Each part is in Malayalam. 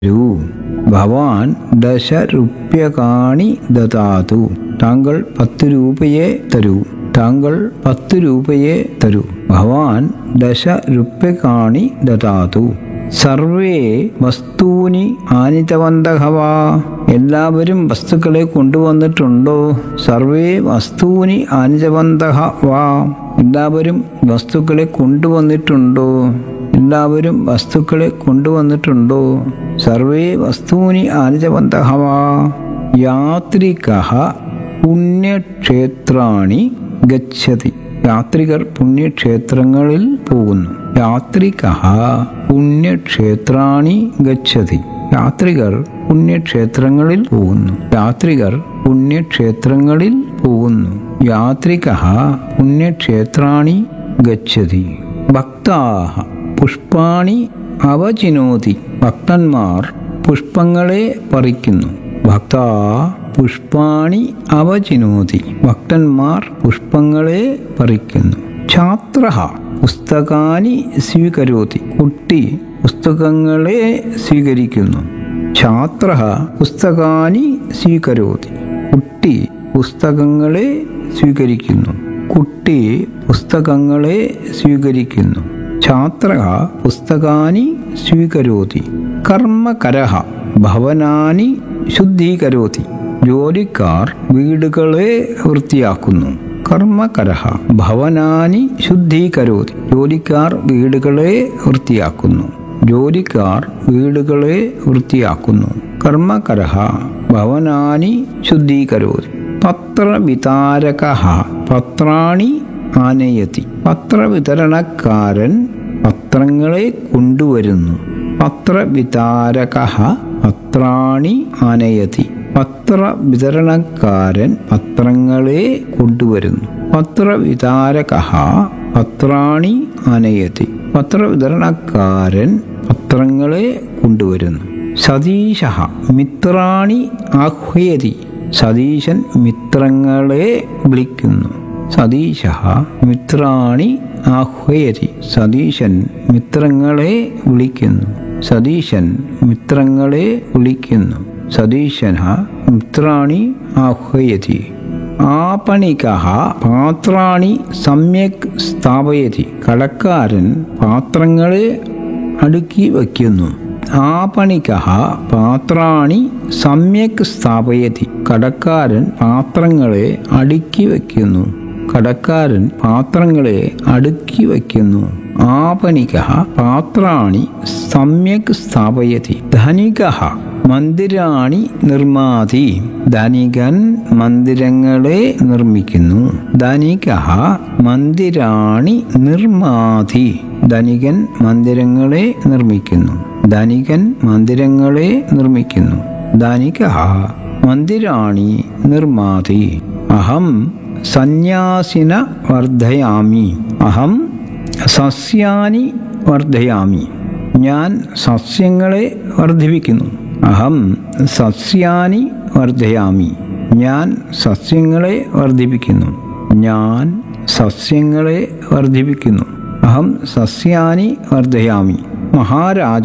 തരൂ ഭവാൻ ദശറുപ്യകാണി ദതാതു താങ്കൾ പത്ത് രൂപയെ തരൂ താങ്കൾ പത്ത് രൂപയെ തരൂ ഭവാൻ ദശറുപ്യകാണി ദതാതു സർവേ വസ്തൂനി ആനിതവന്തഹ വാ എല്ലാവരും വസ്തുക്കളെ കൊണ്ടുവന്നിട്ടുണ്ടോ സർവേ വസ്തൂനി ആനിതവന്തഹ വാ എല്ലാവരും വസ്തുക്കളെ കൊണ്ടുവന്നിട്ടുണ്ടോ എല്ലാവരും വസ്തുക്കളെ കൊണ്ടുവന്നിട്ടുണ്ടോ സർവേ വസ്തൂനി ആനിജവന്തഹ വാ യാത്രിക പുണ്യക്ഷേത്രാണി ഗച്ഛതി യാത്രികർ പുണ്യക്ഷേത്രങ്ങളിൽ പോകുന്നു യാത്രിക പുണ്യക്ഷേത്രാണി ഗച്ഛതി യാത്രികർ പുണ്യക്ഷേത്രങ്ങളിൽ പോകുന്നു യാത്രികർ പുണ്യക്ഷേത്രങ്ങളിൽ പോകുന്നു യാത്രിക പുണ്യക്ഷേത്രാണി ഗച്ഛതി ഭക്താഹ പുഷ്പാണി അവചിനോതി ഭക്തന്മാർ പുഷ്പങ്ങളെ പറിക്കുന്നു ഭക്ത പുഷ്പാണി അവചിനോതി ഭക്തന്മാർ പുഷ്പങ്ങളെ പറിക്കുന്നു ഛാത്ര പുസ്തകാനി സ്വീകരോതി കുട്ടി പുസ്തകങ്ങളെ സ്വീകരിക്കുന്നു ഛാത്ര പുസ്തകാനി സ്വീകരോതി കുട്ടി പുസ്തകങ്ങളെ സ്വീകരിക്കുന്നു കുട്ടി പുസ്തകങ്ങളെ സ്വീകരിക്കുന്നു ഛാത്ര പുസ്തകാനി സ്വീകരോതി കർമ്മകര ഭവനാനി ശുദ്ധീകരോതി ജോലിക്കാർ വീടുകളെ വൃത്തിയാക്കുന്നു കർമ്മകര ഭവനാനി ശുദ്ധീകരോതി ജോലിക്കാർ വീടുകളെ വൃത്തിയാക്കുന്നു ജോലിക്കാർ വീടുകളെ വൃത്തിയാക്കുന്നു കർമ്മകര ഭവനാനി ശുദ്ധീകരോതി പത്രവിതാരക പത്രാണി ആനയതി പത്രവിതരണക്കാരൻ പത്രങ്ങളെ കൊണ്ടുവരുന്നു പത്രവിതാരക പത്രാണി ആനയതി പത്രവിതരണക്കാരൻ പത്രങ്ങളെ കൊണ്ടുവരുന്നു പത്രവിതാരക പത്രാണി ആനയതി പത്രവിതരണക്കാരൻ പത്രങ്ങളെ കൊണ്ടുവരുന്നു സതീശ മിത്രാണി ആഹ്വയതി സതീശൻ മിത്രങ്ങളെ വിളിക്കുന്നു സതീശ മിത്രാണി ആഹ്വയതി സതീശൻ മിത്രങ്ങളെ വിളിക്കുന്നു സതീശൻ മിത്രങ്ങളെ വിളിക്കുന്നു സതീശന മിത്രാണി ആഹ്വയതി ആപണിക പാത്രാണി സമ്യക് സ്ഥാപയതി കടക്കാരൻ പാത്രങ്ങളെ അടുക്കി വയ്ക്കുന്നു ആപണിക പാത്രാണി സമ്യക് സ്ഥാപയതി കടക്കാരൻ പാത്രങ്ങളെ അടുക്കി വയ്ക്കുന്നു കടക്കാരൻ പാത്രങ്ങളെ അടുക്കി വയ്ക്കുന്നു ആപണിക പാത്രാണി സമ്യക് സ്ഥാപയതി ധനിക മന്ദിരാണി നിർമാതി ധനികൻ മന്ദിരങ്ങളെ നിർമ്മിക്കുന്നു ധനിക മന്ദിരാണി നിർമാതി ധനികൻ മന്ദിരങ്ങളെ നിർമ്മിക്കുന്നു ധനികൻ മന്ദിരങ്ങളെ നിർമ്മിക്കുന്നു ധനിക മന്ദിരാണി നിർമാതി അഹം സന്യാസിന വർദ്ധയാമി അഹം സസ്യാനി വർദ്ധയാമി ഞാൻ സസ്യങ്ങളെ വർദ്ധിപ്പിക്കുന്നു അഹം സസ്യാനി വർദ്ധയാമി ഞാൻ സസ്യങ്ങളെ വർദ്ധിപ്പിക്കുന്നു ഞാൻ സസ്യങ്ങളെ വർദ്ധിപ്പിക്കുന്നു അഹം സസ്യാനി വർദ്ധയാമി മഹാരാജ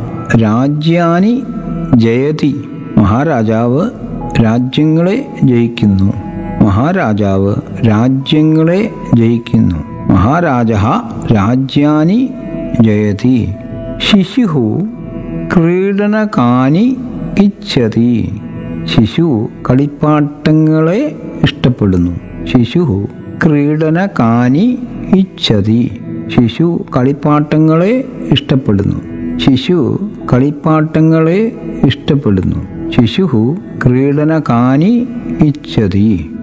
രാജ്യാനി ജയതി മഹാരാജാവ് രാജ്യങ്ങളെ ജയിക്കുന്നു മഹാരാജാവ് രാജ്യങ്ങളെ ജയിക്കുന്നു മഹാരാജ രാജ്യാനി ജയതി ശിശു ക്രീഡനകാനി ഇച്ഛതി ശിശു കളിപ്പാട്ടങ്ങളെ ഇഷ്ടപ്പെടുന്നു ശിശു ക്രീഡനകാനി ഇച്ഛതി ശിശു കളിപ്പാട്ടങ്ങളെ ഇഷ്ടപ്പെടുന്നു ശിശു കളിപ്പാട്ടങ്ങളെ ഇഷ്ടപ്പെടുന്നു ശിശു ക്രീഡനകാനി ഇച്ഛതി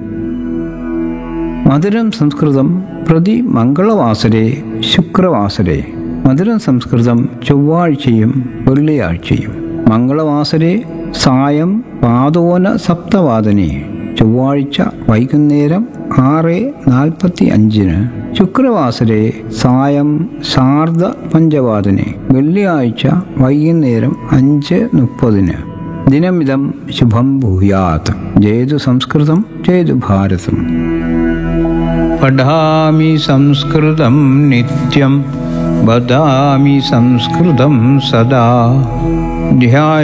മധുരം സംസ്കൃതം പ്രതി മംഗളവാസരെ ശുക്രവാസരെ മധുരം സംസ്കൃതം ചൊവ്വാഴ്ചയും വെള്ളിയാഴ്ചയും മംഗളവാസരെ സായം പാതോന സപ്തവാദനെ ചൊവ്വാഴ്ച വൈകുന്നേരം ആറ് നാൽപ്പത്തി അഞ്ചിന് ശുക്രവാസരെ സായം ശാർദ പഞ്ചവാദനെ വെള്ളിയാഴ്ച വൈകുന്നേരം അഞ്ച് മുപ്പതിന് ദിനമിതം ശുഭം ഭൂയാത് ജയതു സംസ്കൃതം ജയതു ഭാരതം പഠാമി സംസ്കൃതം നിത്യം വദാമി സംസ്കൃതം സദാ ധ്യായ